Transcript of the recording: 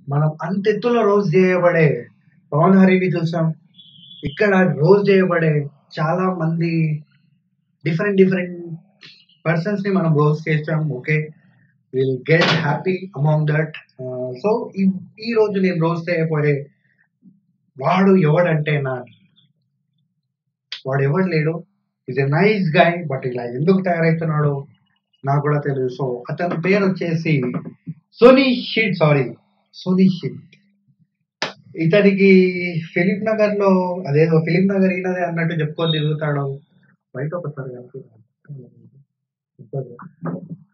మనం అంతెత్తులో రోజ్ చేయబడే పవన్ హరిని చూసాం ఇక్కడ రోజ్ చేయబడే చాలా మంది డిఫరెంట్ డిఫరెంట్ పర్సన్స్ ని మనం రోజ్ చేసాం okay will get happy among that so ఈ రోజు నేను రోజ్ చేయబడే వాడు ఎవడంటే నా వాడు ఎవడు లేడు is a nice guy but ఇలా ఎందుకు తయారవుతున్నాడో నాకు కూడా తెలియదు సో అతని పేరు వచ్చేసి సోనీ షీట్ సారీ సోనీ షీట్ ఇతనికి ఫిలిం నగర్ లో అదేదో ఫిలిం నగర్ ఈయనదే అన్నట్టు చెప్పుకొని తిరుగుతాడు బయట ఒకసారి కనిపిస్తాడు.